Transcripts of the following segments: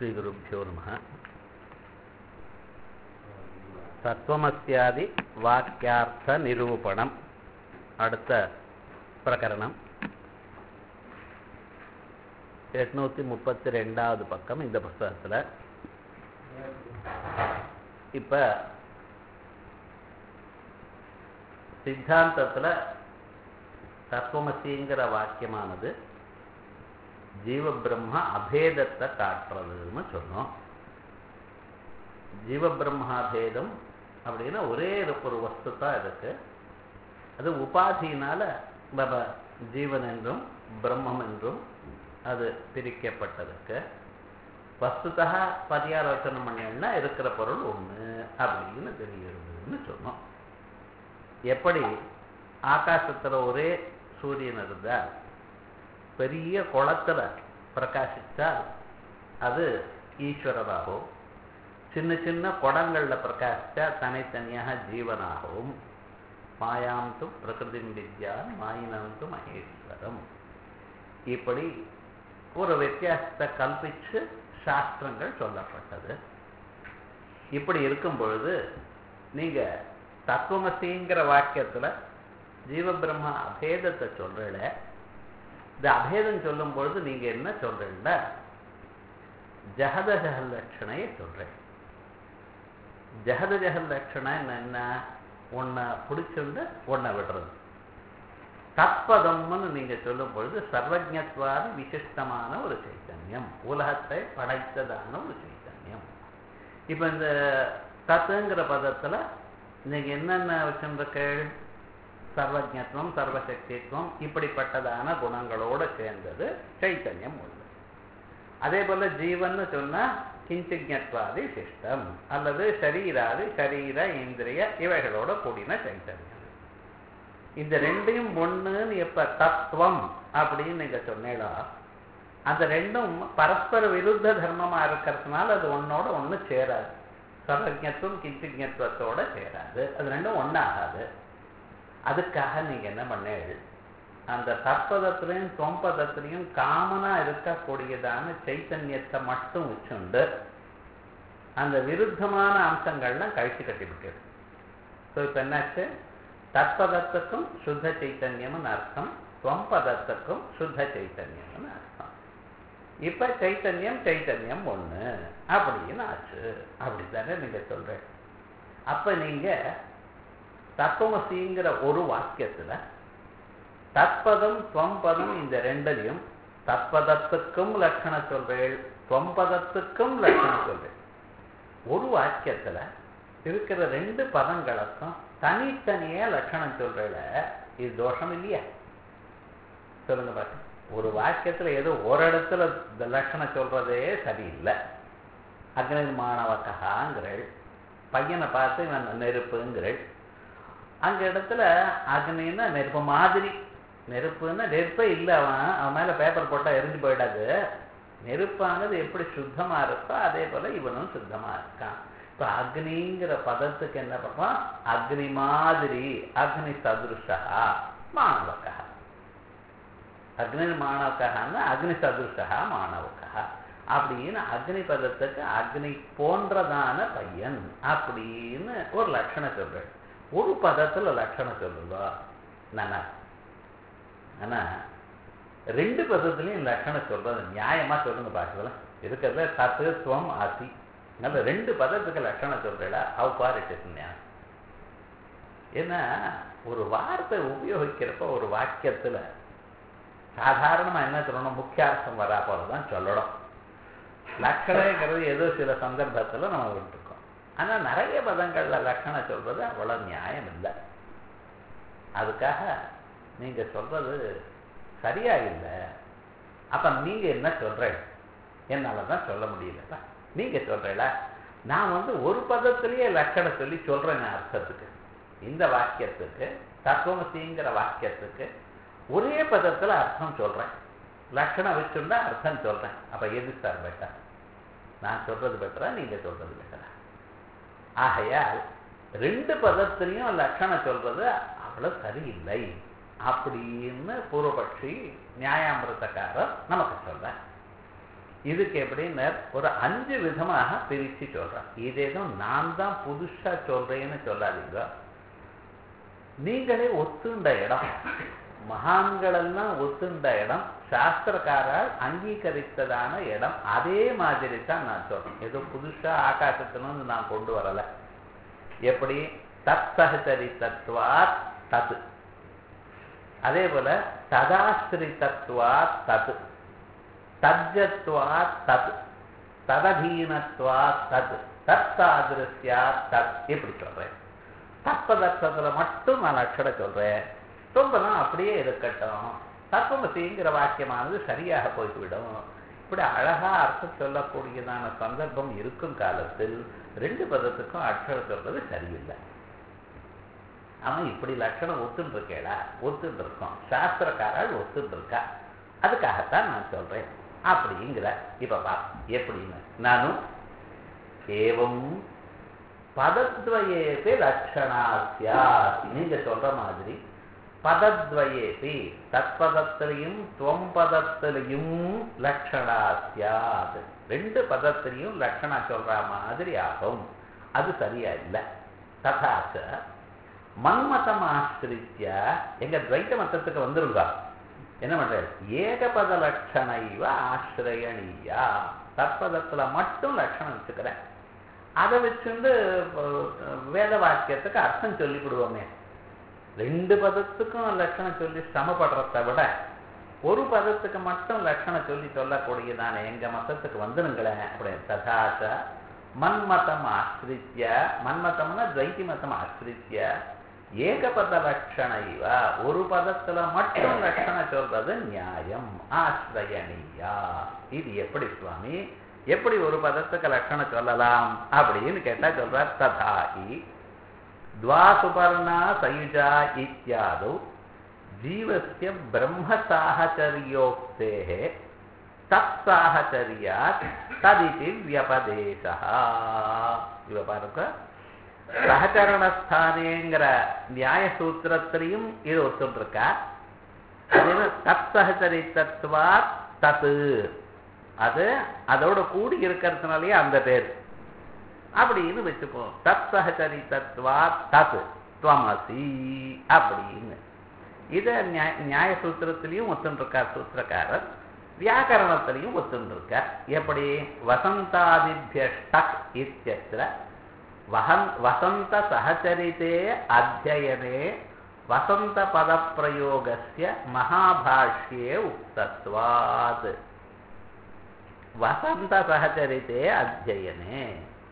ஸ்ரீகுருப்போ நம தத்துவமஸ்யாதி வாக்கியார்த்த நிரூபணம் அடுத்த பிரகரணம் எட்நூத்தி முப்பத்தி ரெண்டாவது பக்கம் இந்த புஸ்தகத்தில் இப்ப சித்தாந்தத்தில் தத்துவமசிங்கிற வாக்கியமானது ஜீவ பிரம்ம அபேதத்தை காட்டுறதுன்னு சொன்னோம் ஜீவ பிரம்மாபேதம் அப்படின்னா ஒரே ஒரு வஸ்து தான் இருக்கு அது உபாதியினால பப ஜீவன் என்றும் பிரம்மம் என்றும் அது பிரிக்கப்பட்டிருக்கு வஸ்துதா பரியாலோசனை பண்ணினா இருக்கிற பொருள் ஒன்று அப்படின்னு தெரிகிறதுன்னு சொன்னோம் எப்படி ஆகாசத்தில் ஒரே சூரியன் இருந்தால் பெரிய குளத்தில் பிரகாசித்தால் அது ஈஸ்வரராகவும் சின்ன சின்ன குடங்களில் பிரகாசித்தா தனித்தனியாக ஜீவனாகவும் மாயாம் து பிரகிருதி வித்யா மாயினம் து மகேஸ்வரம் இப்படி ஒரு வித்தியாசத்தை கல்பிச்சு சாஸ்திரங்கள் சொல்லப்பட்டது இப்படி இருக்கும் பொழுது நீங்க தத்துவமசிங்கிற வாக்கியத்துல ஜீவ பிரம்ம அபேதத்தை சொல்றல இந்த அபேதம் சொல்லும் பொழுது நீங்க என்ன சொல்றீங்கள ஜகத ஜகல் லட்சணையை சொல்றேன் ஜகத ஜகல் லட்சணம் என்ன உன்னை பிடிச்சிருந்து உன்னை விடுறது தத்பதம்னு நீங்க சொல்லும் பொழுது சர்வஜத்வாதி விசிஷ்டமான ஒரு சைத்தன்யம் உலகத்தை படைத்ததான ஒரு சைத்தன்யம் இப்ப இந்த தத்துங்கிற பதத்துல நீங்க என்னென்ன வச்சிருக்கீள் சர்வஜத்துவம் சர்வசக்தித்துவம் இப்படிப்பட்டதான குணங்களோடு சேர்ந்தது சைத்தன்யம் உள்ளது அதே போல ஜீவன் சொன்னா கிஞ்சிஜத்வாதி சிஷ்டம் அல்லது சரீராதி சரீர இந்திரிய இவைகளோட கூடின சைத்தன்யம் இந்த ரெண்டையும் ஒண்ணுன்னு எப்ப தத்துவம் அப்படின்னு நீங்க சொன்னீங்களோ அந்த ரெண்டும் பரஸ்பர விருத்த தர்மமா இருக்கிறதுனால அது ஒன்னோட ஒண்ணு சேராது சர்வஜத்துவம் கிஞ்சிஜத்துவத்தோட சேராது அது ரெண்டும் ஒன்னாகாது அதுக்காக நீங்க என்ன பண்ணீங்க அந்த தற்பதத்திலையும் தொம்பதத்திலையும் காமனா இருக்கக்கூடியதான சைத்தன்யத்தை மட்டும் வச்சுண்டு அந்த விருத்தமான அம்சங்கள்லாம் கழிச்சு கட்டிவிட்டு ஸோ இப்போ என்னாச்சு தற்பதத்துக்கும் சுத்த சைத்தன்யம்னு அர்த்தம் தொம்பதத்துக்கும் சுத்த சைத்தன்யம்னு அர்த்தம் இப்ப சைத்தன்யம் சைத்தன்யம் ஒண்ணு அப்படின்னு ஆச்சு அப்படித்தானே நீங்க சொல்றேன் அப்ப நீங்க தத்துவமசிங்கிற ஒரு வாக்கியத்துல தத்பதம் துவம்பதம் இந்த ரெண்டுலையும் தத்பதத்துக்கும் லட்சணம் சொல்றேன் துவம்பதத்துக்கும் லட்சணம் சொல்றேன் ஒரு வாக்கியத்துல இருக்கிற ரெண்டு பதங்களுக்கும் தனித்தனியா லட்சணம் சொல்றேல இது தோஷம் இல்லையா சொல்லுங்க பாட்டு ஒரு வாக்கியத்துல ஏதோ ஒரு இடத்துல இந்த லட்சணம் சொல்றதே சரியில்லை அக்னி மாணவக்காங்கிறள் பையனை பார்த்து இவன் நெருப்புங்கிறள் அங்க இடத்துல அக்னின்னா நெருப்பு மாதிரி நெருப்புன்னா நெருப்பே இல்லை அவன் அவன் மேல பேப்பர் போட்டா எரிஞ்சு போயிடாது நெருப்பானது எப்படி சுத்தமா இருக்கோ அதே போல இவனும் சுத்தமா இருக்கான் இப்ப அக்னிங்கிற பதத்துக்கு என்ன பண்ணுவான் அக்னி மாதிரி அக்னி சதுருஷா மாணவக்கா அக்னி மாணவக்கான்னா அக்னி சதுருஷா மாணவக்கா அப்படின்னு அக்னி பதத்துக்கு அக்னி போன்றதான பையன் அப்படின்னு ஒரு லட்சணம் சொல்றேன் ஒரு பதத்துல லட்சணம் சொல்லுங்க நானா ஆனா ரெண்டு பதத்துலயும் லட்சணம் சொல்றது நியாயமா சொல்லுங்க பார்க்கலாம் இருக்கிறத தத்துவம் ஆசி நல்ல ரெண்டு பதத்துக்கு லட்சணம் சொல்றா ஹவு ஃபார் இட் இஸ் நியாயம் ஏன்னா ஒரு வார்த்தை உபயோகிக்கிறப்ப ஒரு வாக்கியத்துல சாதாரணமா என்ன சொல்லணும் முக்கியார்த்தம் வரா போலதான் சொல்லணும் லட்சணங்கிறது ஏதோ சில சந்தர்ப்பத்துல நம்ம விட்டுருக்கோம் ஆனா நிறைய பதங்கள்ல லட்சணம் சொல்றது அவ்வளவு நியாயம் இல்லை அதுக்காக நீங்க சொல்றது சரியா இல்லை அப்ப நீங்க என்ன சொல்ற என்னாலதான் சொல்ல முடியல நீங்க சொல்றல நான் வந்து ஒரு பதத்திலேயே லட்சணம் சொல்லி சொல்றேன் அர்த்தத்துக்கு இந்த வாக்கியத்துக்கு தத்துவமசிங்கிற வாக்கியத்துக்கு ஒரே பதத்துல அர்த்தம் சொல்றேன் லட்சணம் வச்சுருந்தா அர்த்தம் சொல்றேன் அப்ப எது சார் பெட்டர் நான் சொல்றது பெட்டரா நீங்க சொல்றது பெட்டரா ஆகையால் ரெண்டு பதத்திலையும் லட்சணம் சொல்றது அவ்வளவு சரியில்லை அப்படின்னு பூர்வபட்சி நியாயாமிரதக்காரர் நமக்கு சொல்ற இதுக்கு எப்படின்னு ஒரு அஞ்சு விதமாக பிரித்து சொல்றேன் இது எதுவும் நான் தான் புதுசா சொல்றேன்னு சொல்லாதீங்க நீங்களே ஒத்துண்ட இடம் மகான்களெல்லாம் ஒத்துண்ட இடம் சாஸ்திரக்காரர் அங்கீகரித்ததான இடம் அதே மாதிரி தான் நான் சொல்றேன் ஏதோ புதுசா ஆகாசத்திலிருந்து நான் கொண்டு வரல எப்படி தத் சகச்சரி தத்துவா தத்து அதே போல ததாஸ்திரி தத்துவா தத்து தஜத்வா தத் தததீனத்வா தத் தத் சாதிருஷ்யா தத் இப்படி சொல்றேன் தத்பதர்த்தத்துல மட்டும் நான் அக்ஷர சொல்றேன் சொல்றேன் அப்படியே இருக்கட்டும் தத்துவமசிங்கிற வாக்கியமானது சரியாக போய்விடும் இப்படி அழகா அர்த்தம் சொல்லக்கூடியதான சந்தர்ப்பம் இருக்கும் காலத்தில் ரெண்டு பதத்துக்கும் அக்ஷரம் சொல்றது சரியில்லை அவன் இப்படி லட்சணம் ஒத்துன்னு இருக்கேடா ஒத்துன்னு இருக்கோம் சாஸ்திரக்காரால் ஒத்துன்னு இருக்கா அதுக்காகத்தான் நான் சொல்றேன் அப்படிங்கிற இப்ப பா எப்படின்னு நானும் ஏவம் பதத்வயேபி லட்சணாசியா நீங்க சொல்ற மாதிரி பதத்வயேபி தத்பதத்திலையும் துவம் பதத்திலையும் லட்சணாசியாத் ரெண்டு பதத்திலையும் லட்சணா சொல்ற மாதிரி ஆகும் அது சரியா இல்லை ததாச்ச மன்மதம் ஆசிரித்திய எங்க துவைத்த மத்தத்துக்கு வந்துருங்க என்ன பண்றாரு ஏகபத லட்சண இவ ஆசிரியணியா தற்பதத்துல மட்டும் லட்சணம் வச்சுக்கிறேன் அதை வச்சுட்டு வேத வாக்கியத்துக்கு அர்த்தம் சொல்லிவிடுவோமே ரெண்டு பதத்துக்கும் லட்சணம் சொல்லி சமப்படுறத விட ஒரு பதத்துக்கு மட்டும் லட்சணம் சொல்லி சொல்லக்கூடியதான எங்க மதத்துக்கு வந்துருங்களேன் அப்படின்னு ததாச மன்மதம் ஆசிரித்திய மன்மதம்னா துவைத்தி மதம் ஆசிரித்திய ஏகபத லட்சண இவ ஒரு பதத்துல மட்டும் லட்சணம் சொல்றது நியாயம் ஆசிரயணியா இது எப்படி சுவாமி எப்படி ஒரு பதத்துக்கு லட்சணம் சொல்லலாம் அப்படின்னு கேட்டா சொல்றார் ததாகி துவாசுபர்ணா சயுஜா இத்தியாதோ ஜீவசிய பிரம்ம சாஹச்சரியோக்தே தத் சாஹச்சரியாத் ததிதி வியபதேசா இவ பாருங்க சகச்சரணஸ்தானேங்கிற நியாய சூத்திரத்திலையும் இது ஒத்துருக்கா அதே தத் சகச்சரித்தத்வா தத்து அது அதோட கூடி இருக்கிறதுனாலயே அந்த பேர் அப்படின்னு வச்சுப்போம் தத் சகச்சரித்தத்வா தத் துவமசி அப்படின்னு இதை நியாய நியாய சூத்திரத்திலையும் ஒத்துருக்கார் சூத்திரக்காரர் வியாக்கரணத்திலையும் ஒத்துருக்கார் எப்படி வசந்தாதிபியஷ்டக் இத்தியத்திர வஹன் வசந்த சகச்சரித்தே அத்தியனே வசந்த பதப்பிரயோகஸ்ய மகாபாஷ்யே உக்தத்வாத் வசந்த சகச்சரித்தே அத்தியனே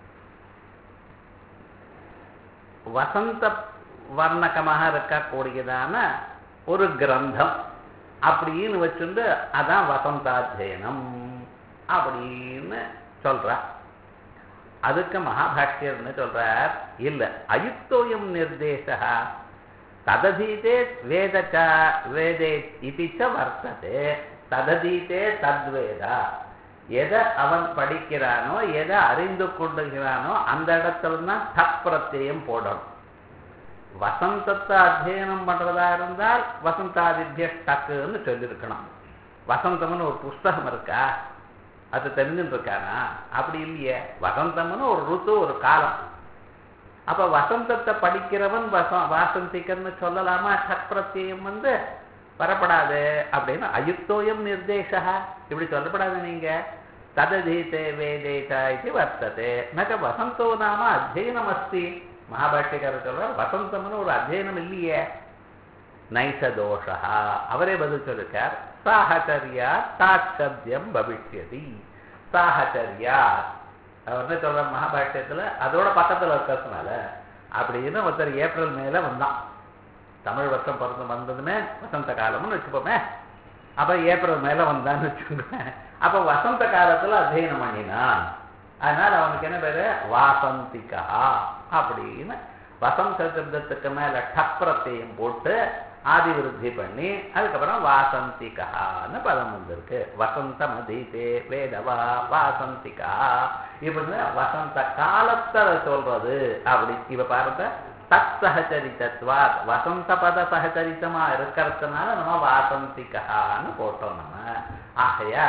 வசந்த வர்ணகமாக இருக்கக்கூடியதான ஒரு கிரந்தம் அப்படின்னு வச்சுட்டு அதான் வசந்தாத்தியனம் அப்படின்னு சொல்றா அதுக்கு மகாபாஷ்யர்னு சொல்றார் இல்ல அயுக்தோயம் நிர்தேசா தததீதே வேதச்ச வேதே இதிச்ச வர்த்ததே தததீதே தத்வேதா எதை அவன் படிக்கிறானோ எதை அறிந்து கொண்டுகிறானோ அந்த இடத்துல தான் தப் பிரத்யம் போடணும் வசந்தத்தை அத்தியனம் பண்றதா இருந்தால் வசந்தாதித்ய டக்குன்னு சொல்லியிருக்கணும் வசந்தம்னு ஒரு புஸ்தகம் இருக்கா அது தெரிஞ்சுட்டு இருக்கானா அப்படி இல்லையே வசந்தம்னு ஒரு ருத்து ஒரு காலம் அப்ப வசந்தத்தை படிக்கிறவன் வச வாசந்திகன்னு சொல்லலாமா டக் பிரத்யம் வந்து வரப்படாது அப்படின்னு அயுக்தோயம் நிர்தேசா இப்படி சொல்லப்படாது நீங்க தததீதே வேதேதா இது வர்த்ததே நக வசந்தோ நாம அத்தியனம் அஸ்தி மகாபாஷ்யக்காரர் சொல்ற வசந்தம்னு ஒரு அத்தியனம் இல்லையே நைச தோஷா அவரே பதில் சொல்லிருக்கார் சாஹச்சரியா தாட்சப்தியம் பவிஷ்யதி சாஹச்சரியா அவர் என்ன சொல்ற மகாபாஷ்யத்துல அதோட பக்கத்துல இருக்கிறதுனால அப்படின்னு ஒருத்தர் ஏப்ரல் மேல வந்தான் தமிழ் வருஷம் பிறந்து வந்ததுமே வசந்த காலம்னு வச்சுப்போமே அப்ப ஏப்ரல் மேல வந்தான்னு வச்சுக்கோங்க அப்ப வசந்த காலத்துல அத்தியனம் பண்ணினான் அதனால அவனுக்கு என்ன பேரு வாசந்திகா அப்படின்னு வசந்த சப்தத்துக்கு மேல டப்ரத்தையும் போட்டு ஆதி விருத்தி பண்ணி அதுக்கப்புறம் வாசந்திகான்னு பதம் வந்திருக்கு வசந்தம் அதீதே வேதவா வாசந்திகா இப்படின்னு வசந்த காலத்துல சொல்றது அப்படி இப்ப பாருங்க தத் சகச்சரித்தத்வா வசந்த பத சகச்சரித்தமா இருக்கிறதுனால நம்ம வாசந்திகான்னு போட்டோம் நம்ம ஆகையால்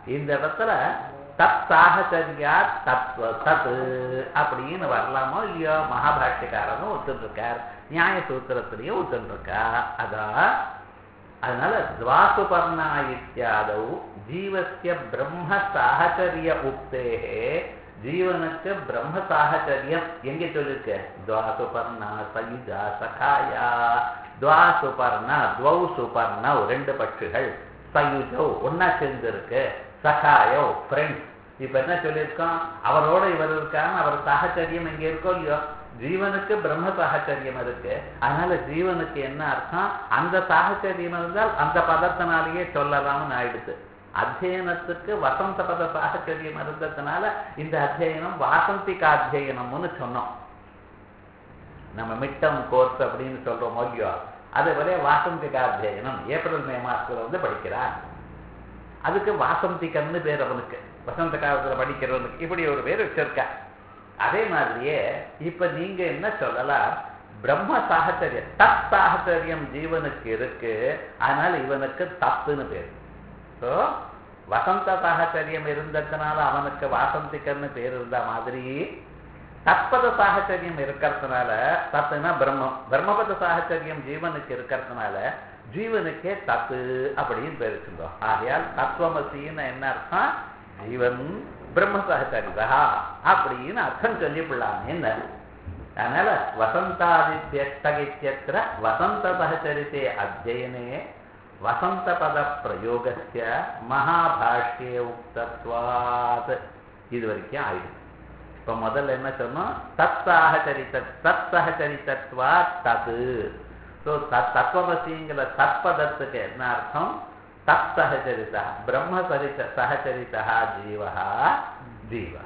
இந்த இடத்துல தத் சாகச்சரியா தத்துவ தத் அப்படின்னு வரலாமோ இல்லையோ மகாபாஷ்யக்காரனும் ஒத்துருக்கார் நியாய சூத்திரத்திலையும் ஒத்துருக்கா அதான் அதனால துவாசுபர்ணா இத்தியாதவு ஜீவசிய பிரம்ம சாகச்சரிய உக்தேகே ஜீவனுக்கு பிரம்ம சாகச்சரியம் எங்க சொல்லிருக்க துவாசுபர்ணா சயுஜா சகாயா துவாசுபர்ணா துவௌ சுபர்ணவ் ரெண்டு பட்சிகள் சயுஜோ ஒன்னா சேர்ந்திருக்கு சகாயோ ஃப்ரெண்ட்ஸ் இப்ப என்ன சொல்லியிருக்கோம் அவரோட இவர் இருக்கான்னு அவர் சாகச்சரியம் எங்க இருக்கோ இல்லையோ ஜீவனுக்கு பிரம்ம சாகச்சரியம் இருக்கு அதனால ஜீவனுக்கு என்ன அர்த்தம் அந்த சாகச்சரியம் இருந்தால் அந்த பதத்தினாலேயே சொல்லலாம்னு ஆயிடுது அத்தியனத்துக்கு வசந்த பத சாகச்சரியம் இருந்ததுனால இந்த அத்தியனம் வாசந்திக அத்தியனம்னு சொன்னோம் நம்ம மிட்டம் கோர்ஸ் அப்படின்னு சொல்றோம் இல்லையோ அதே போல வாசந்திக அத்தியனம் ஏப்ரல் மே மாசத்துல வந்து படிக்கிறான் அதுக்கு வாசந்திகன்னு பேர் அவனுக்கு வசந்த காலத்துல படிக்கிறவனுக்கு இப்படி ஒரு பேர் வச்சிருக்க அதே மாதிரியே இப்ப நீங்க என்ன சொல்லலாம் பிரம்ம சாகச்சரியம் தத் சாகச்சரியம் ஜீவனுக்கு இருக்கு அதனால இவனுக்கு தத்துன்னு பேர் ஸோ வசந்த சாகச்சரியம் இருந்ததுனால அவனுக்கு வாசந்திகன்னு பேர் இருந்த மாதிரி தத்பத சாகச்சரியம் இருக்கிறதுனால தத்துனா பிரம்மம் பிரம்மபத சாகச்சரியம் ஜீவனுக்கு இருக்கிறதுனால ஜீவனுக்கே தத்து அப்படின்னு பேர் வச்சிருந்தோம் ஆகையால் தத்துவமசின்னு என்ன அர்த்தம் ஜீவன் பிரம்ம சகச்சரிதா அப்படின்னு அர்த்தம் சொல்லிவிடலாம் என்ன அதனால வசந்தாதித்யஸ்தகித்யத்திர வசந்த சகச்சரித்தே அத்தியனே வசந்த பத பிரயோகஸ்ய மகாபாஷ்யே உக்தத்வாத் இது வரைக்கும் ஆயிடுச்சு இப்ப முதல்ல என்ன சொன்னோம் தத் சாகச்சரித்த தத் சகச்சரித்தத்வா தது ஸோ தத் தத்துவமசிங்கிற தத்பதத்துக்கு என்ன அர்த்தம் தத் சகச்சரிதா பிரம்ம சரித்த சகச்சரிதா ஜீவா ஜீவா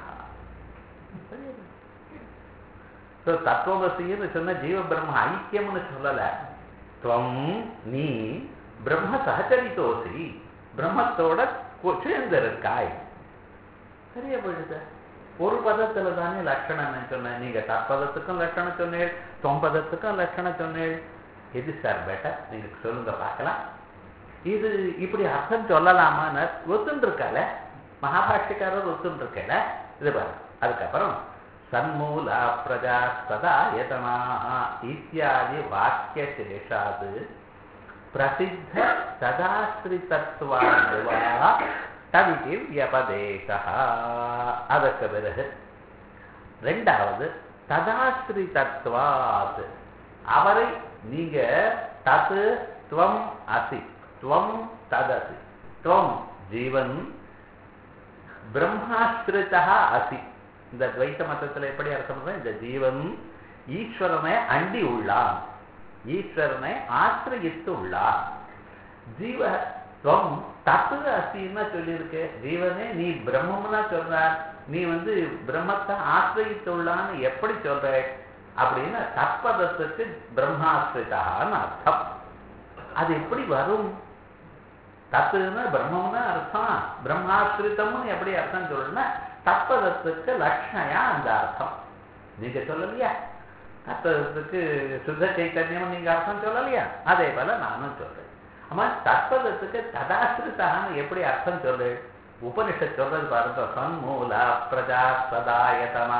ஸோ தத்துவமசின்னு சொன்ன ஜீவ பிரம்ம ஐக்கியம்னு சொல்லல துவம் நீ பிரம்ம சகச்சரித்தோசி பிரம்மத்தோட சேர்ந்திருக்காய் சரியா போயிடுது ஒரு பதத்துல தானே லட்சணம் சொன்னேன் நீங்க தற்பதத்துக்கும் லட்சணம் சொன்னேன் தொம்பதத்துக்கும் லட்சணம் சொன்னேன் எது சார் பெட்டர் நீங்க சொல்லுங்க பார்க்கலாம் இது இப்படி அர்த்தம் சொல்லலாமான்னு ஒத்துன்னு இருக்கால மகாபாஷ்யக்காரர் ஒத்துன்னு இருக்கல இது பாரு அதுக்கப்புறம் சன்மூலா பிரஜா சதா யதனாக இத்தியாதி வாக்கிய சேஷாது பிரசித்த சதாஸ்திரிதத்துவா தவிதி வியபதேசா அதற்கு பிறகு ரெண்டாவது ததாஸ்திரி தத்துவாத் அவரை நீங்க தத்து துவம் அசி துவம் ததசி துவம் ஜீவன் பிரம்மாஸ்திரிதா அசி இந்த துவைத்த மதத்துல எப்படி அர்த்தம் இந்த ஜீவன் ஈஸ்வரனை அண்டி உள்ளான் ஈஸ்வரனை ஆசிரியத்து உள்ளான் ஜீவ துவம் தத்து அசின்னா சொல்லியிருக்கு ஜீவனே நீ பிரம்மம்னா சொல்ற நீ வந்து பிரம்மத்தை ஆசிரியத்துள்ளான்னு எப்படி சொல்ற அப்படின்னு தற்பதத்துக்கு பிரம்மாஸ்ரிதான்னு அர்த்தம் அது எப்படி வரும் தத்துன்னா பிரம்மம்னு அர்த்தம் பிரம்மாஸ்ரிதம்னு எப்படி அர்த்தம் சொல்லணும்னா தற்பதத்துக்கு லட்சணையா அந்த அர்த்தம் நீங்க சொல்லலையா தத்துவத்துக்கு சுத்த சைத்தன்யம் நீங்க அர்த்தம் சொல்லலையா அதே போல நானும் சொல்றேன் ஆமா தற்பதத்துக்கு ததாசிரிதான்னு எப்படி அர்த்தம் சொல்லு உபனிஷத் சொல்றது பாருங்க சன்மூலா பிரஜா சதாயதனா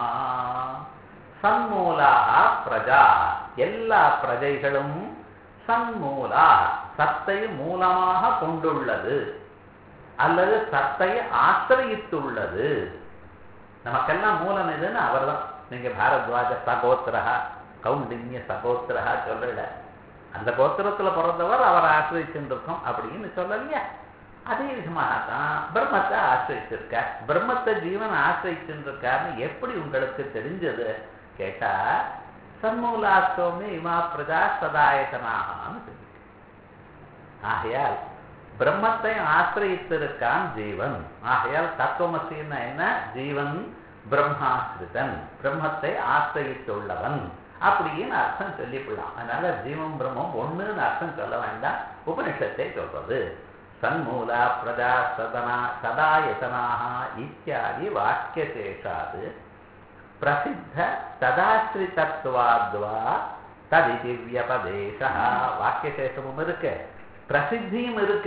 சன்மூலாக பிரஜா எல்லா பிரஜைகளும் சன்மூலா சத்தை மூலமாக கொண்டுள்ளது அல்லது சத்தை ஆசிரியத்துள்ளது நமக்கெல்லாம் மூலம் எதுன்னு அவர் தான் நீங்க பாரத்வாஜ சகோத்திரா கௌண்டின்ய சகோத்திரா சொல்லல அந்த கோத்திரத்துல பிறந்தவர் அவரை ஆசிரியச்சுருக்கோம் அப்படின்னு சொல்லலையா அதே விதமாக தான் பிரம்மத்தை ஆசிரிச்சிருக்கார் பிரம்மத்தை ஜீவன் ஆசிரிச்சுருக்காருன்னு எப்படி உங்களுக்கு தெரிஞ்சது கேட்டா சன்மூலாஸ்தோமே இமா பிரஜா சதாயத்தனாகான்னு சொல்லி ஆகையால் பிரம்மத்தை ஆசிரியத்திருக்கான் ஜீவன் ஆகையால் தத்துவமசின்னா என்ன ஜீவன் பிரம்மாசிரிதன் பிரம்மத்தை ஆசிரியத்துள்ளவன் அப்படின்னு அர்த்தம் சொல்லிவிடலாம் அதனால ஜீவம் பிரம்மம் ஒண்ணுன்னு அர்த்தம் சொல்ல வேண்டாம் உபனிஷத்தை சொல்றது சன்மூலா பிரஜா சதனா சதாயதனாக இத்தியாதி வாக்கியசேஷாது பிரசித்த ததாஸ்ரிதத்துவாத்வா ததி திவ்யபதேசா வாக்கியசேஷமும் இருக்கு பிரசித்தியும் இருக்கு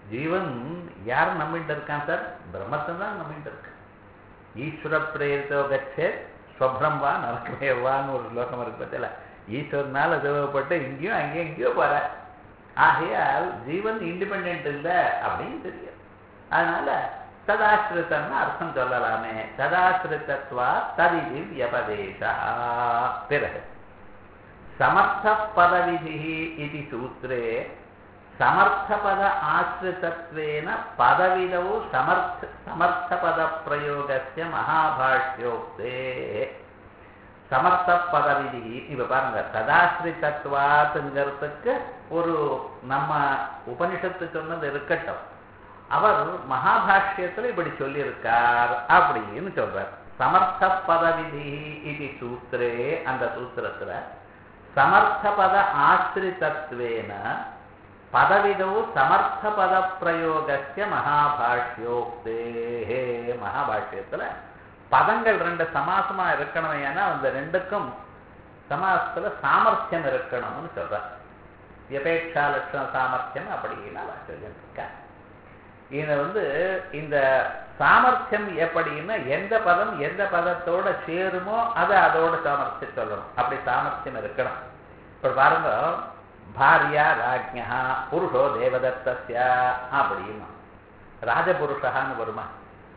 ஜீவன் யார் நம்பிட்டு இருக்கான் சார் பிரம்மத்தை தான் நம்பிட்டு இருக்கான் ஈஸ்வர பிரேரித்தோ கச்சே ஸ்வப்ரம்பா நரக்கமேவான்னு ஒரு ஸ்லோகம் இருக்கு பத்தில ஈஸ்வரனால் தேவைப்பட்டு இங்கேயும் அங்கேயும் எங்கேயோ போற ஆகையால் ஜீவன் இண்டிபெண்ட் இல்லை அப்படின்னு தெரியும் அதனால ததாசிரித்தம்னு அர்த்தம் சொல்லலாமே ததாசிரித்தத்வா ததிதி வியபதேசா பிறகு சமர்த்த பதவிதி இது சூத்திரே சமர்த்தபத ஆசிரிதத்வேன பதவிதௌ சமர்த்த சமர்த்தபத பிரயோகஸ்ய மகாபாஷ்யோக்தே சமர்த்த பதவிதி இப்ப பாருங்க சதாசிரிதத்வாத்துங்கிறதுக்கு ஒரு நம்ம உபனிஷத்து சொன்னது இருக்கட்டும் அவர் மகாபாஷ்யத்துல இப்படி சொல்லியிருக்கார் அப்படின்னு சொல்றார் சமர்த்த பதவிதி இது சூத்திரே அந்த சூத்திரத்துல சமர்த்தபத ஆசிரிதத்வேன பதவிதோ சமர்த்தபத பிரயோகஸ்ய மகாபாஷ்யோக்தே மகாபாஷ்யத்துல பதங்கள் ரெண்டு சமாசமா இருக்கணும் ஏன்னா அந்த ரெண்டுக்கும் சமாசத்துல சாமர்த்தியம் இருக்கணும்னு சொல்றார் வியபேட்சா லட்சண சாமர்த்தியம் அப்படின்னு அவர் சொல்லியிருக்க இது வந்து இந்த சாமர்த்தியம் எப்படின்னா எந்த பதம் எந்த பதத்தோட சேருமோ அதை அதோட சாமர்த்தியம் சொல்லணும் அப்படி சாமர்த்தியம் இருக்கணும் இப்ப பாருங்க பாரியா ராஜ்யா புருஷோ தேவதத்தஸ்ய அப்படின்னா ராஜபுருஷான்னு வருமா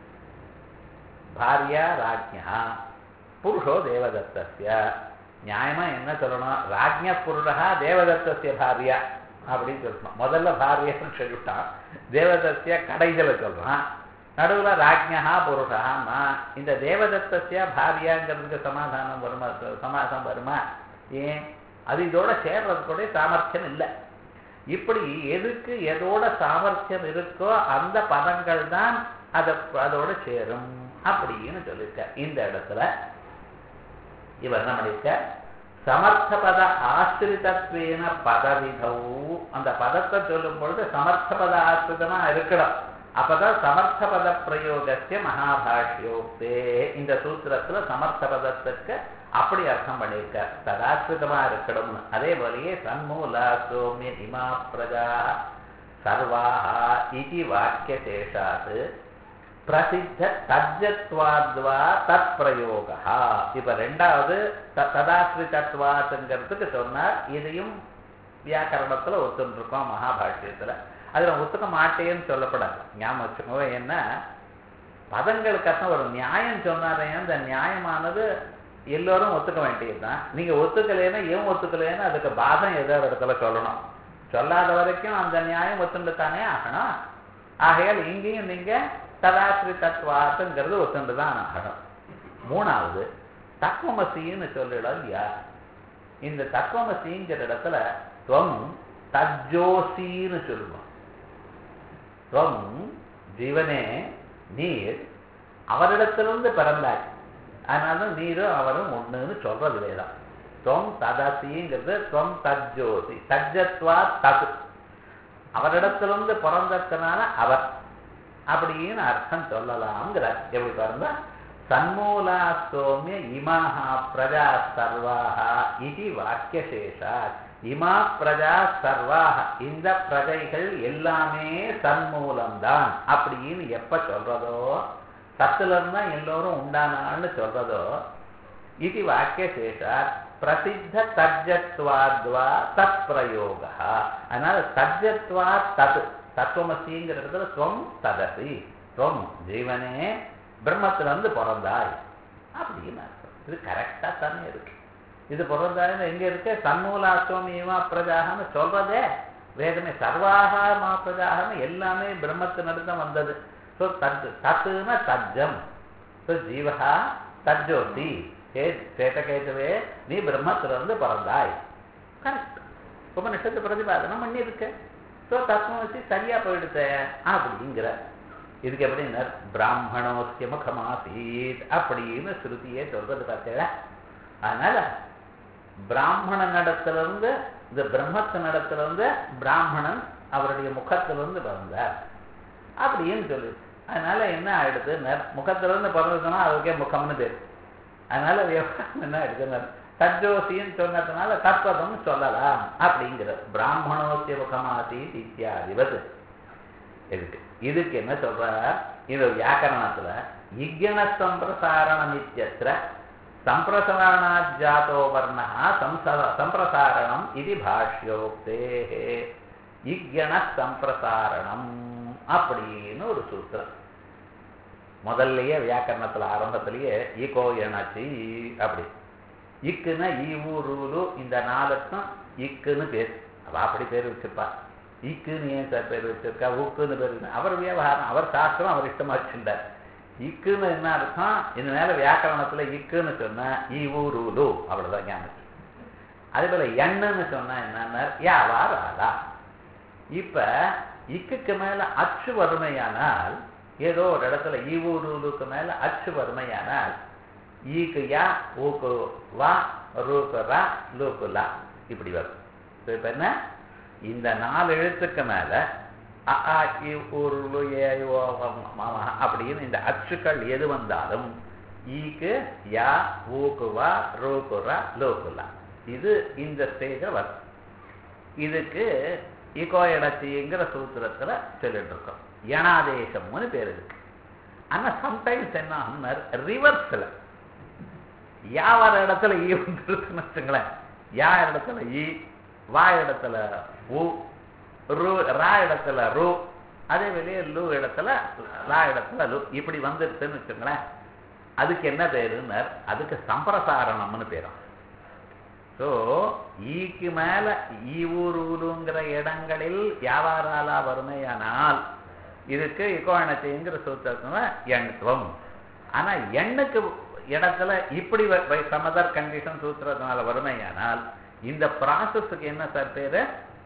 பாரியா ராஜ்யா புருஷோ தேவதத்தஸ்ய நியாயமா என்ன சொல்லணும் ராஜ்ய புருஷா தேவதத்தஸ்ய பாரியா அப்படின்னு சொல்லணும் முதல்ல பாரியன்னு சொல்லிவிட்டான் தேவதத்திய கடைசியில சொல்றான் நடுவுல ராஜ்யா புருஷான்னா இந்த தேவதத்தசிய பாரியாங்கிறதுக்கு சமாதானம் வருமா சமாதானம் வருமா ஏன் அது இதோட சேர்றது கூட சாமர்த்தியம் இல்லை இப்படி எதுக்கு எதோட சாமர்த்தியம் இருக்கோ அந்த பதங்கள் தான் அதை அதோட சேரும் அப்படின்னு சொல்லியிருக்க இந்த இடத்துல இவர் என்ன பண்ணிருக்க சமர்த்தபத ஆசிரிதத்வேன பதவிதௌ அந்த பதத்தை சொல்லும் பொழுது சமர்த்தபத ஆசிரிதமா இருக்கணும் அப்பதான் சமர்த்தபத பிரயோகத்திய மகாபாஷ்யோக்தே இந்த சூத்திரத்துல சமர்த்தபதத்துக்கு அப்படி அர்த்தம் பண்ணியிருக்கார் சதாசிரிதமா இருக்கணும்னு அதே போலயே சன்மூலா சோமிய இமா பிரஜா சர்வாஹா இது வாக்கிய சேஷாத் பிரசித்த தஜத்வாத்வா தத் பிரயோகா இப்ப ரெண்டாவது ததாசிரிதத்வாத்துங்கிறதுக்கு சொன்னார் இதையும் வியாக்கரணத்துல ஒத்துருக்கோம் மகாபாஷ்யத்துல அதுல ஒத்துக்க மாட்டேன்னு சொல்லப்படாது ஞாபகம் வச்சுக்கோ என்ன பதங்களுக்கு அர்த்தம் ஒரு நியாயம் சொன்னாரே அந்த நியாயமானது எல்லோரும் ஒத்துக்க வேண்டியதுதான் நீங்க ஒத்துக்கலைன்னா ஏன் ஒத்துக்கலைன்னா அதுக்கு பாதம் ஏதோ ஒரு இடத்துல சொல்லணும் சொல்லாத வரைக்கும் அந்த நியாயம் ஒத்துண்டு தானே ஆகணும் ஆகையால் இங்கேயும் நீங்க ததாசிரி தத்துவாத்துங்கிறது ஒத்துண்டு தான் ஆகணும் மூணாவது தத்துவமசின்னு சொல்லிடம் இல்லையா இந்த தத்துவமசிங்கிற இடத்துல துவம் தஜோசின்னு சொல்லுவோம் துவம் ஜீவனே நீர் அவரிடத்திலிருந்து பிறந்தாய் அதனால நீரும் அவரும் ஒண்ணுன்னு சொல்றது வேதம் துவம் ததசிங்கிறது துவம் தஜோசி தஜத்வா தது அவரிடத்திலிருந்து பிறந்ததுனால அவர் அப்படின்னு அர்த்தம் சொல்லலாம்ங்கிறார் எப்படி பாருங்க சன்மூலா சோமிய இமாஹா பிரஜா சர்வாஹா இது வாக்கியசேஷா இமா பிரஜா சர்வாக இந்த பிரஜைகள் எல்லாமே சன்மூலம்தான் அப்படின்னு எப்ப சொல்றதோ சத்துல இருந்தா எல்லோரும் உண்டானான்னு சொல்றதோ இது வாக்கிய சேஷா பிரசித்த தஜத்வாத்வா தத் பிரயோகா அதனால தஜத்வா தத் தத்துவமசிங்கிற இடத்துல துவம் ததசி துவம் ஜீவனே பிரம்மத்துல இருந்து பிறந்தாய் அப்படின்னு அர்த்தம் இது கரெக்டா தானே இருக்கு இது பிறந்தாயின்னு எங்க இருக்கு தன்மூலாஸ்வமியமா பிரஜாகன்னு சொல்றதே வேதமே சர்வாகா மா பிரஜாகன்னு எல்லாமே பிரம்மத்தினிருந்து வந்தது ஸோ தத் தத்துனா தஜ்ஜம் ஸோ ஜீவகா தஜ்ஜோதி ஏ சேட்டகேதுவே நீ பிரம்மத்திலிருந்து பிறந்தாய் கரெக்ட் உபனிஷத்து பிரதிபாதனம் பண்ணியிருக்க ஸோ தத்துவம் வச்சு சரியா போயிடுத்த அப்படிங்கிற இதுக்கு எப்படின்னா பிராமணோசிய முகமாசீத் அப்படின்னு ஸ்ருதியே சொல்றது பார்த்தீங்களா அதனால பிராமண நடத்திலிருந்து இந்த பிரம்மத்து நடத்திலிருந்து பிராமணன் அவருடைய முகத்திலிருந்து பிறந்தார் அப்படின்னு சொல்லி அதனால என்ன ஆயிடுது முகத்திலிருந்து பிறந்ததுன்னா அதுக்கே முகம்னு பேர் அதனால விவகாரம் என்ன ஆயிடுது தஜோசின்னு சொன்னதுனால தத்வதம் சொல்லலாம் அப்படிங்கிற பிராமணோசிய முகமாசி இத்தியாதிவது இதுக்கு இதுக்கு என்ன சொல்றார் இது வியாக்கரணத்துல இக்கண சம்பிரசாரண நித்தியத்திர சம்பிரசாரணாஜாத்தோ வர்ணா சம்சர சம்பிரசாரணம் இது பாஷ்யோக்தே இக்கண சம்பிரசாரணம் அப்படின்னு ஒரு சூத்திரம் முதல்லயே வியாக்கரணத்துல ஆரம்பத்திலேயே ஈகோ எனாச்சி அப்படி இக்குன்னா ஈ ஊரு இந்த நாளுக்கும் இக்குன்னு பேர் அவ அப்படி பேர் வச்சிருப்பா இக்குன்னு ஏன் சார் பேர் வச்சிருக்கா உக்குன்னு பேர் வச்சிருக்கா? அவர் விவகாரம் அவர் சாஸ்திரம் அவர் இஷ்டமா வச்சிருந்தார் இக்குன்னு என்ன அர்த்தம் இந்த மேல வியாக்கரணத்துல இக்குன்னு சொன்னா ஈ ஊரு அவ்வளவுதான் ஞாபகம் அதே போல எண்ணுன்னு சொன்னா என்னன்னா யாவா ராதா இப்ப இக்குக்கு மேல அச்சு வறுமையானால் ஏதோ ஒரு இடத்துல ஈவூருக்கு மேல அச்சு வறுமையானால் ஈக்கு யா ஊக்கு வா ரூக்கு ரா லூக்கு லா இப்படி வரும் So, இப்ப என்ன இந்த நாலு எழுத்துக்கு மேல அ, ஆ, இ, உரு, லு, ஏ, ஓ, வ, ம, ம, அப்படின்னு இந்த அச்சுக்கள் எது வந்தாலும் ஈக்கு யா ஊக்கு வா ரூக்கு ரா லூக்கு லா இது இந்த ஸ்டேஜில் வரும் இதுக்கு ஈகோ இடத்திங்கிற சூத்திரத்துல சொல்லிட்டு இருக்கோம் யனாதேசம்னு பேர் இருக்கு ஆனா சம்டைம்ஸ் என்ன ஆகும்னா ரிவர்ஸ்ல யா வர இடத்துல ஈ வந்துருக்குன்னு வச்சுங்களேன் யா இடத்துல ஈ வா இடத்துல உ ரு ரா இடத்துல ரு அதே வெளியே லு இடத்துல லா இடத்துல லு இப்படி வந்துருச்சுன்னு வச்சுங்களேன் அதுக்கு என்ன பேருன்னு அதுக்கு சம்பிரசாரணம்னு பேரும் ஸோ ஈக்கு மேல ஈ ஊர் ஊருங்கிற இடங்களில் வியாபாராலா வறுமையானால் இதுக்கு இக்கோணத்தைங்கிற சூத்திரத்துல எண்ணுவம் ஆனா எண்ணுக்கு இடத்துல இப்படி சமதர் கண்டிஷன் சூத்திரத்தினால வறுமையானால் இந்த ப்ராசஸுக்கு என்ன சார் பேரு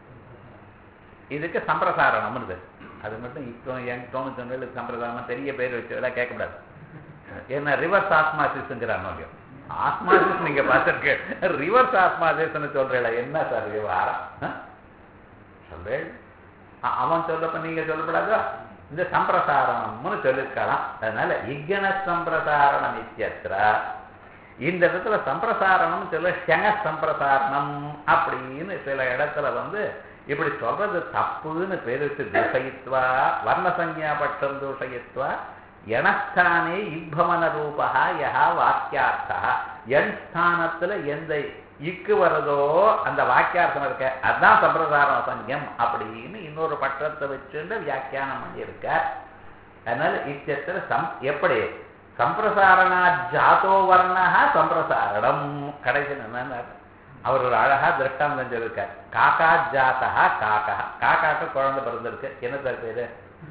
இதுக்கு சம்பிரசாரணம்னு பேர் அது மட்டும் இப்போ என் தோணுச்சு சம்பிரதாயம் பெரிய பேர் வச்சு எல்லாம் கேட்கக்கூடாது ஏன்னா ரிவர்ஸ் ஆஸ்மாசிஸ்ங்கிறாங்க இல்லையோ ஆஸ்மாசிஸ் நீங்க பார்த்துருக்க ரிவர்ஸ் ஆஸ்மாசிஸ்ன்னு சொல்றீங்களா என்ன சார் விவகாரம் சொல்றேன் அவன் சொல்லப்ப நீங்க சொல்லப்படாதோ இந்த சம்பிரசாரணம்னு சொல்லிருக்கலாம் அதனால இக்கண சம்பிரசாரணம் இத்தியத்திர இந்த இடத்துல சம்பிரசாரணம் சொல்ல ஷங்க சம்பிரசாரணம் அப்படின்னு சில இடத்துல வந்து இப்படி சொல்றது தப்புன்னு பேருக்கு தூஷயித்வா வர்ணசஞ்ஞா பட்சம் தூஷயித்வா எணஸ்தானே இக்பமன ரூபா யஹா வாக்கியார்த்தா என் ஸ்தானத்துல எந்த இக்கு வருதோ அந்த வாக்கியார்த்தம் இருக்க அதுதான் சம்பிரதார சங்கம் அப்படின்னு இன்னொரு பட்டத்தை வச்சுட்டு வியாக்கியானம் பண்ணியிருக்க அதனால இத்தியத்துல சம் எப்படி சம்பிரசாரணா ஜாத்தோ வர்ணா சம்பிரசாரணம் கடைசி என்ன அவர் ஒரு அழகா திருஷ்டாந்தம் சொல்லியிருக்கார் காக்கா ஜாத்தா காக்கா காக்காக்கு குழந்தை பிறந்திருக்கு என்ன சார் பேரு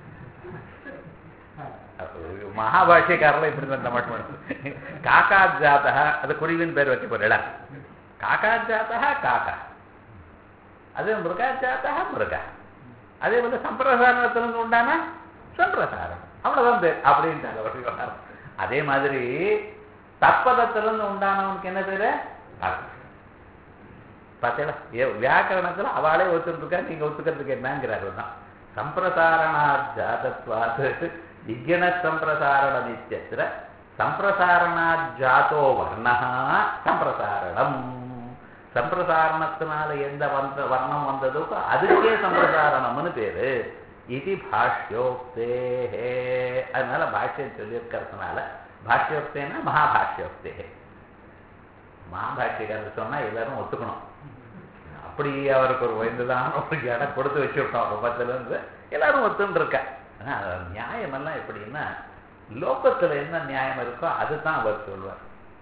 மகாபாஷ்யக்காரில் இப்படி தான் மட்டும் காக்கா ஜாத்தா அது குருவின் பேர் வைக்க போறா காக்கா ஜாத்தா காக்கா அதே மிருகா ஜாத்தா மிருகா அதே போல சம்பிரசாரணத்திலிருந்து உண்டான சம்பிரசாரம் அவ்வளவுதான் பேர் அப்படின்ட்டாங்க ஒரு விவகாரம் அதே மாதிரி தற்பதத்திலிருந்து உண்டானவனுக்கு என்ன பேரு பார்த்தீங்களா வியாக்கரணத்துல அவளே ஒத்துட்டு இருக்கா நீங்க ஒத்துக்கிறதுக்கு என்னங்கிறாரு தான் சம்பிரசாரணா ஜாதத்வாது விஜ்ஞன சம்பிரசாரண நித்தியத்திர சம்பிரசாரணா ஜாத்தோ வர்ணா சம்பிரசாரணம் சம்பிரசாரணத்தினால எந்த வந்த வர்ணம் வந்ததோ அதுக்கே சம்பிரசாரணம்னு பேரு இது பாஷ்யோக்தே அதனால பாஷ்யம் சொல்லியிருக்கிறதுனால பாஷ்யோக்தேனா மகாபாஷ்யோக்தே மகாபாஷ்யக்காரர் சொன்னா எல்லாரும் ஒத்துக்கணும் அப்படி அவருக்கு ஒரு வயதுதான் ஒரு இடம் கொடுத்து வச்சுவிட்டோம் ரூபத்துல இருந்து எல்லாரும் ஒத்துன்னு இருக்க ஆனா நியாயமெல்லாம் எப்படின்னா லோகத்துல என்ன நியாயம் இருக்கோ அதுதான் அவர் சொல்வார்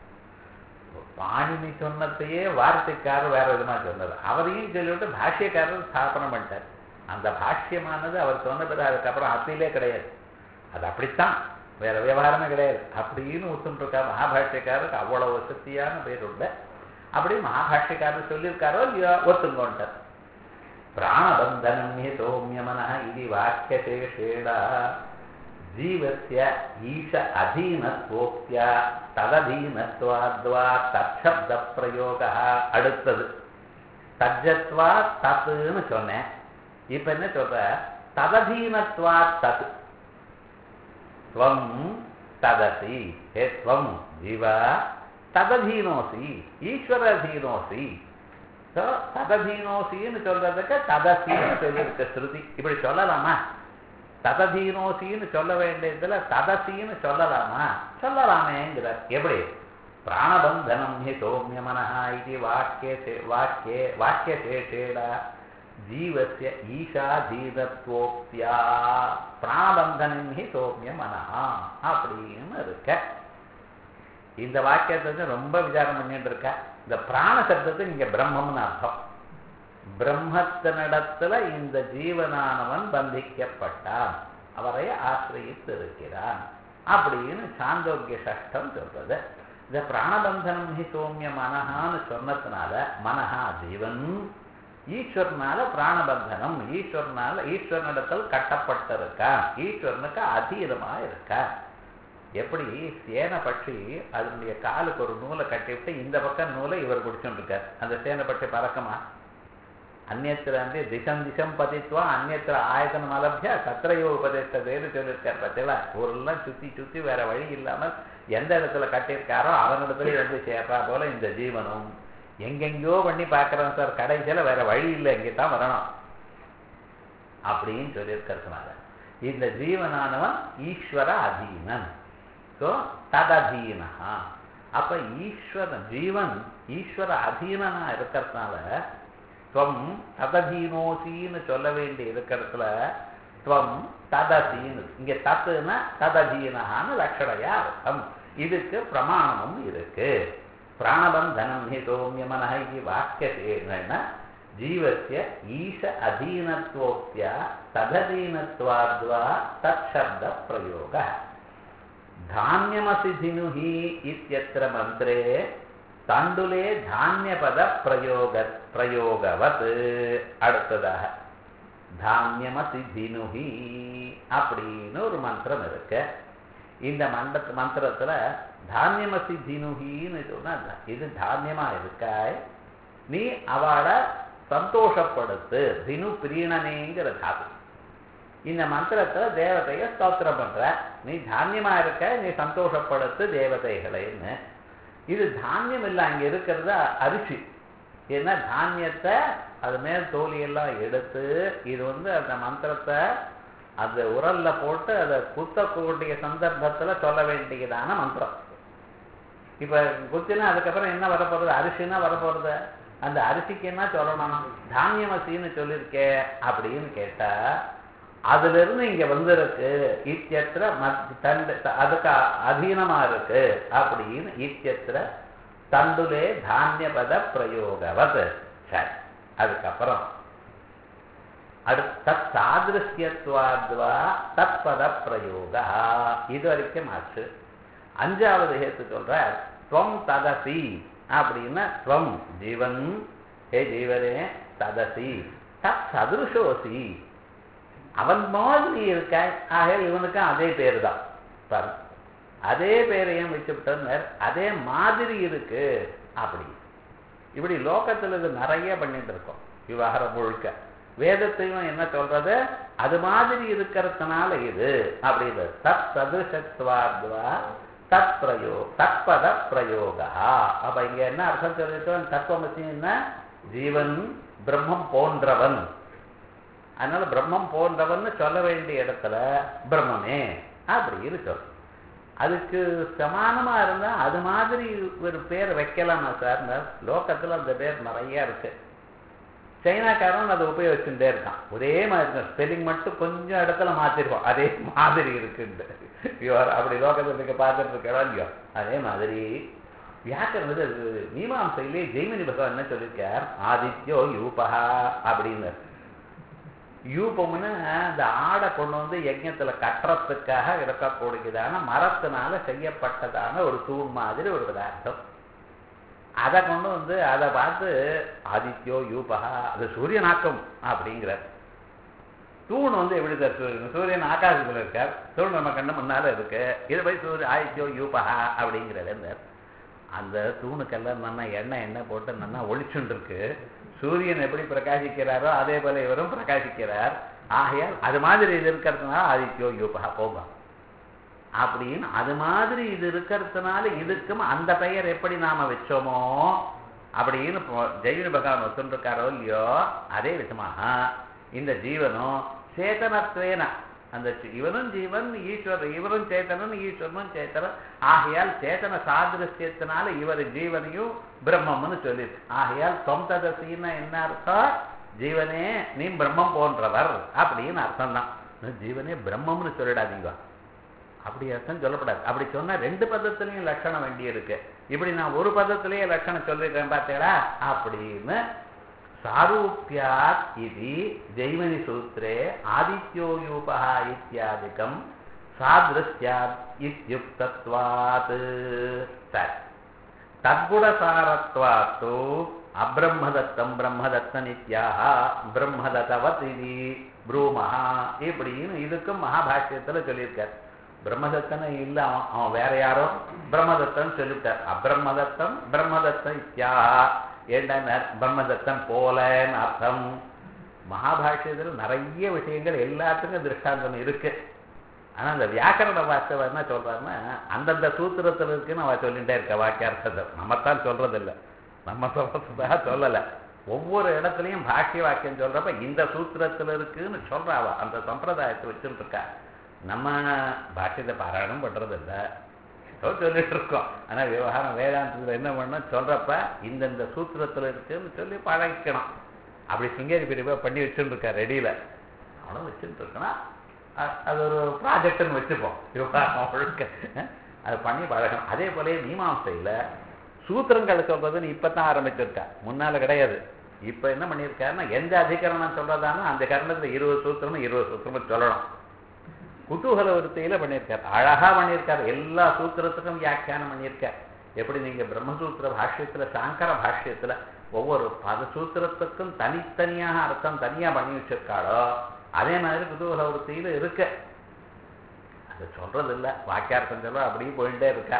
பாணினி சொன்னதையே வார்த்தைக்காரர் வேற விதமா சொன்னார் அவரையும் சொல்லிவிட்டு பாஷ்யக்காரர் ஸ்தாபனம் பண்ணிட்டார் அந்த பாஷ்யமானது அவர் சொன்ன பிறகு அதுக்கப்புறம் அப்பிலே கிடையாது அது அப்படித்தான் வேற விவகாரமே கிடையாது அப்படின்னு ஒத்துன்னு இருக்கா மகாபாஷ்யக்காரருக்கு அவ்வளவு சக்தியான பேர் உள்ள அப்படி மகாபாஷ்யக்காரர் சொல்லியிருக்காரோ இல்லையோ ஒத்துங்கோன்ட்டார் பிராணபந்தனம் ஹி சௌமியமன இது வாக்கியசேஷேடா ஜீவசிய ஈஷ அதீனத்வோக்தியா தததீனத்வாத்வா தற்சப்த பிரயோக அடுத்தது தஜத்வா தத்துன்னு சொன்னேன் இப்ப என்ன சொல்ற தததீனத்வா தத் துவம் ததசி ஹே துவம் ஜீவா தததீனோசி ஈஸ்வரதீனோசி ஸோ தததீனோசின்னு சொல்றதுக்கு ததசின்னு சொல்லியிருக்க ஸ்ருதி இப்படி சொல்லலாமா தததீனோசின்னு சொல்ல வேண்டியதுல ததசின்னு சொல்லலாமா சொல்லலாமேங்கிறார் எப்படி பிராணபந்தனம் ஹி சௌமிய மனஹா இது வாக்கிய வாக்கிய வாக்கிய சேஷேட ஜீவசிய ஈஷாதீதத்வோக்தியா பிராணபந்தனம் ஹி சௌமிய மனஹா அப்படின்னு இருக்க இந்த வாக்கியத்தை வந்து ரொம்ப விசாரம் பண்ணிட்டு இருக்க இந்த பிராண சப்தத்துக்கு இங்க பிரம்மம்னு அர்த்தம் பிரம்மத்தினிடத்துல இந்த ஜீவனானவன் பந்திக்கப்பட்டான் அவரை ஆசிரியத்து இருக்கிறான் அப்படின்னு சாந்தோக்கிய சஷ்டம் சொல்றது இந்த பிராணபந்தனம் ஹி சோமிய மனஹான்னு சொன்னதுனால மனஹா ஜீவன் ஈஸ்வரனால பிராணபந்தனம் ஈஸ்வரனால ஈஸ்வரனிடத்தில் கட்டப்பட்டிருக்கான் ஈஸ்வரனுக்கு அதீதமா இருக்கான் எப்படி சேன பட்சி அதனுடைய காலுக்கு ஒரு நூலை கட்டிவிட்டு இந்த பக்கம் நூலை இவர் பிடிச்சுருக்கார் அந்த சேன பட்சி பறக்கமா அந்நத்திர வந்து திசம் திசம் பதித்துவா அந்நத்திர ஆயத்தனம் அலபியா சத்திரையோ உபதேசதேன்னு சொல்லியிருக்கார் பார்த்தீங்களா ஊரெல்லாம் சுத்தி சுத்தி வேற வழி இல்லாமல் எந்த இடத்துல கட்டியிருக்காரோ அவனிடத்துல வந்து சேர்றா போல இந்த ஜீவனும் எங்கெங்கயோ பண்ணி பார்க்குறோம் சார் கடைசியில் வேற வழி இல்லை இங்கே தான் வரணும் அப்படின்னு சொல்லியிருக்கிறதுனால இந்த ஜீவனானவன் ஈஸ்வர அதீனன் ஸோ தததீனா அப்ப ஈஸ்வரன் ஜீவன் ஈஸ்வர அதீனனா இருக்கிறதுனால துவம் தததீனோசின்னு சொல்ல வேண்டி இருக்கிறதுல துவம் ததசீன்னு இங்க தத்துனா தததீனஹான்னு லட்சணையா அர்த்தம் இதுக்கு பிரமாணமும் இருக்கு பிராணபந்தனம் ஹி சௌமியமனஹ இது வாக்கியத்தேன ஜீவசிய ஈஷ அதீனத்வோக்தியா தததீனத்வாத்வா தற்சப்த பிரயோக தானியமசி தினுஹி இத்தியத்திர மந்திரே தண்டுலே தானியபத பிரயோக பிரயோகவத் அடுத்ததாக தானியமசி தினுஹி அப்படின்னு ஒரு மந்திரம் இருக்கு இந்த மண்ட மந்திரத்துல தானியமசி தினுகின்னு சொன்னா இது தானியமா இருக்காய் நீ அவளை சந்தோஷப்படுத்து தினு பிரியணனேங்கிற தாது இந்த மந்திரத்துல தேவதைய ஸ்தோத்திரம் பண்ற நீ தானியமா இருக்க நீ சந்தோஷப்படுத்து தேவதைகளைன்னு இது தானியம் இல்லை அங்க இருக்கிறது அரிசி ஏன்னா தானியத்தை அது மேல் தோலியெல்லாம் எடுத்து இது வந்து அந்த மந்திரத்தை அந்த உரல்ல போட்டு அதை குத்தக்கூடிய சந்தர்ப்பத்துல சொல்ல வேண்டியதான மந்திரம் இப்ப குத்தினா அதுக்கப்புறம் என்ன வரப்போறது அரிசினா வரப்போறது அந்த அரிசிக்கு என்ன சொல்லணும் தானியமசின்னு சொல்லியிருக்கே அப்படின்னு கேட்டா அதுல இருந்து இங்க வந்திருக்கு இத்தியத்திர தண்டு அதுக்கு அதீனமா இருக்கு அப்படின்னு இத்தியத்திர தண்டுலே தானியபத பிரயோகவத் சரி அதுக்கப்புறம் அடுத்த சாதிருஷ்யத்வாத்வா தத்பத பிரயோக இது வரைக்கும் ஆச்சு அஞ்சாவது ஹேத்து சொல்ற துவம் ததசி அப்படின்னா துவம் ஜீவன் ஹே ஜீவனே ததசி தத் சதுருஷோசி அவன் மாதிரி இருக்க ஆக இவனுக்கும் அதே பேர் தான் பாரு அதே பேரையும் வச்சுவிட்டனர் அதே மாதிரி இருக்கு அப்படி இப்படி லோகத்துல இது நிறைய பண்ணிட்டு இருக்கோம் விவகாரம் முழுக்க வேதத்தையும் என்ன சொல்றது அது மாதிரி இருக்கிறதுனால இது அப்படின்னு தத் சதுசத்வாத்வா தத் பிரயோ தத்பத பிரயோகா அப்ப இங்க என்ன அர்த்தம் சொல்லிட்டோம் தத்துவமசி என்ன ஜீவன் பிரம்மம் போன்றவன் அதனால பிரம்மம் போன்றவன் சொல்ல வேண்டிய இடத்துல பிரம்மமே அப்படின்னு சொல்லும் அதுக்கு சமானமா இருந்தா அது மாதிரி ஒரு பேர் வைக்கலாமா சார் லோகத்துல அந்த பேர் நிறைய இருக்கு சைனாக்காரன் அதை உபயோகிச்சுட்டே இருக்கான் ஒரே மாதிரி ஸ்பெல்லிங் மட்டும் கொஞ்சம் இடத்துல மாத்திருக்கோம் அதே மாதிரி இருக்குன்ட்டு யுவர் அப்படி லோகத்தில் இருக்க பார்த்துட்டு இருக்கா இல்லையோ அதே மாதிரி வியாக்கரணது மீமாசையிலே ஜெய்மினி பகவான் என்ன சொல்லியிருக்கார் ஆதித்யோ யூபகா அப்படின்னு யூபம்னு இந்த ஆடை கொண்டு வந்து யஜ்யத்துல கட்டுறதுக்காக இருக்கக்கூடியதான மரத்தினால செய்யப்பட்டதான ஒரு தூண் மாதிரி ஒரு பதார்த்தம் அதை கொண்டு வந்து அதை பார்த்து ஆதித்யோ யூபகா அது சூரியனாக்கம் அப்படிங்கிறார் தூண் வந்து எப்படி சார் சூரியன் சூரியன் ஆகாசத்தில் இருக்கார் தூண் நம்ம கண்ணு முன்னால இருக்கு இது போய் சூரிய ஆதித்யோ யூபகா அப்படிங்கிறார் அந்த தூணுக்கெல்லாம் நல்லா எண்ணெய் எண்ணெய் போட்டு நல்லா ஒளிச்சுட்டு இருக்கு சூரியன் எப்படி பிரகாசிக்கிறாரோ அதே போல இவரும் பிரகாசிக்கிறார் ஆகையால் அது மாதிரி இது இருக்கிறதுனால ஆதித்யோ யூபகா போங்க அப்படின்னு அது மாதிரி இது இருக்கிறதுனால இதுக்கும் அந்த பெயர் எப்படி நாம வச்சோமோ அப்படின்னு ஜெயினு பகவான் ஒத்துருக்காரோ இல்லையோ அதே விதமாக இந்த ஜீவனும் சேதனத்வேன அந்த சி- இவனும் ஜீவன் ஈஸ்வரன் இவரும் சேத்தனன் ஈஸ்வரனும் சேத்தனன் ஆகையால் சேத்தன சாதிருஷ்யத்தினால இவர் ஜீவனையும் பிரம்மம்னு சொல்லிட்டு ஆகையால் தொந்ததசின்னா என்ன அர்த்தம் ஜீவனே நீ பிரம்மம் போன்றவர் அப்படின்னு அர்த்தம் தான் ஜீவனே பிரம்மம்னு சொல்லிடாதீங்க அப்படி அர்த்தம் சொல்லப்படாது அப்படி சொன்னா ரெண்டு பதத்திலையும் லட்சணம் வேண்டி இருக்கு இப்படி நான் ஒரு பதத்திலேயே லட்சணம் சொல்லிருக்கேன் பார்த்தீங்களா அப்படின்னு சாரூப்பியாத் இது ஜெய்மனி சூத்திரே ஆதித்யோயூபா இத்தியாதிக்கம் சாதிருஷ்யாத் இத்யுக்தத்வாத் சரி தத்குணசாரத்வாத்து அப்ரம்மதத்தம் பிரம்மதத்தன் இத்தியாக பிரம்மதத்தவத் இது ப்ரூமஹா இப்படின்னு இதுக்கும் மகாபாஷ்யத்துல சொல்லியிருக்கார் பிரம்மதத்தனை இல்ல அவன் அவன் வேற யாரோ பிரம்மதத்தன் சொல்லிட்டார் அப்ரம்மதத்தம் பிரம்மதத்தன் இத்தியாக ஏண்டா பிரம்மதத்தன் போலன்னு அர்த்தம் மகாபாஷ்யத்தில் நிறைய விஷயங்கள் எல்லாத்துக்கும் திருஷ்டாந்தம் இருக்கு ஆனா அந்த வியாக்கரண வார்த்தை என்ன சொல்றாருன்னா அந்தந்த சூத்திரத்துல இருக்குன்னு அவ சொல்லிட்டே இருக்க வாக்கியார்த்தத்தை நம்மத்தான் சொல்றது இல்ல நம்ம சொல்றதுக்காக சொல்லல ஒவ்வொரு இடத்துலயும் பாக்கிய வாக்கியம் சொல்றப்ப இந்த சூத்திரத்துல இருக்குன்னு சொல்றா அவ அந்த சம்பிரதாயத்தை வச்சுட்டு இருக்கா நம்ம பாக்கியத்தை பாராயணம் பண்றது இல்ல ஏதோ சொல்லிட்டு இருக்கோம் ஆனா விவகாரம் வேதாந்தத்துல என்ன பண்ண சொல்றப்ப இந்தந்த சூத்திரத்துல இருக்குன்னு சொல்லி பழகிக்கணும் அப்படி சிங்கேரி பிரிவா பண்ணி வச்சுட்டு இருக்கா ரெடியில அவனும் வச்சுட்டு இருக்கனா அ- அது ஒரு ப்ராஜெக்ட்னு வச்சுப்போம் விவகாரம் முழுக்க அஹ், அது பண்ணி பழகணும் அதே போல மீமாசையில சூத்திரங்களை சொல்றதுன்னு இப்பதான் ஆரம்பிச்சிருக்கா முன்னால கிடையாது இப்ப என்ன பண்ணியிருக்காருன்னா எந்த அதிகரணம் சொல்றதானோ அந்த கரணத்துல இருபது சூத்திரமும் இருபது சூத்திரமும் சொல்லணும் குதூகல விருத்தியில பண்ணியிருக்கார் அழகா பண்ணியிருக்கார் எல்லா சூத்திரத்துக்கும் வியாக்கியானம் பண்ணியிருக்கார் எப்படி நீங்க பிரம்மசூத்திர பாஷ்யத்துல சாங்கர பாஷ்யத்துல ஒவ்வொரு பத சூத்திரத்துக்கும் தனித்தனியாக அர்த்தம் தனியா பண்ணி வச்சிருக்காளோ அதே மாதிரி குதூகல விருத்தியில இருக்கு அது சொல்றது இல்ல வாக்கியார்த்தம் சொல்ல அப்படியே போயிட்டே இருக்கா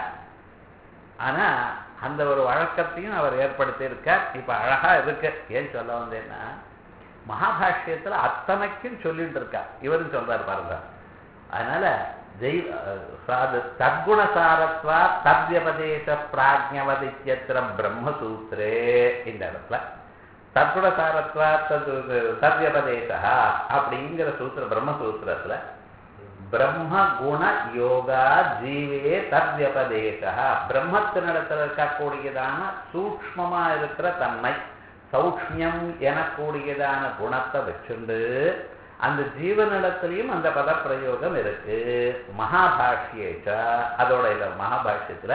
ஆனா அந்த ஒரு வழக்கத்தையும் அவர் ஏற்படுத்தி இருக்கார் இப்ப அழகா இருக்கு ஏன் சொல்ல வந்தேன்னா மகாபாஷ்யத்துல அத்தனைக்கும் சொல்லிட்டு இருக்கா இவரும் சொல்றாரு பாருங்க அதனால ஜெய் சாது தத்குணசாரத்வா தத்யபதேச பிராஜ்யவதித்யத்திர பிரம்மசூத்திரே இந்த இடத்துல தத்குணசாரத்வா தத் தத்யபதேசா அப்படிங்கிற சூத்திர பிரம்மசூத்திரத்துல பிரம்ம குண யோகா ஜீவே தத்யபதேசா பிரம்மத்தினிடத்தில் இருக்கக்கூடியதான சூக்ஷ்மமா இருக்கிற தன்மை சௌக்ஷ்மியம் எனக்கூடியதான குணத்தை வச்சுண்டு அந்த ஜீவனிடத்திலையும் அந்த பதப்பிரயோகம் இருக்கு மகாபாஷ்யேச்ச அதோட இல்ல மகாபாஷ்யத்துல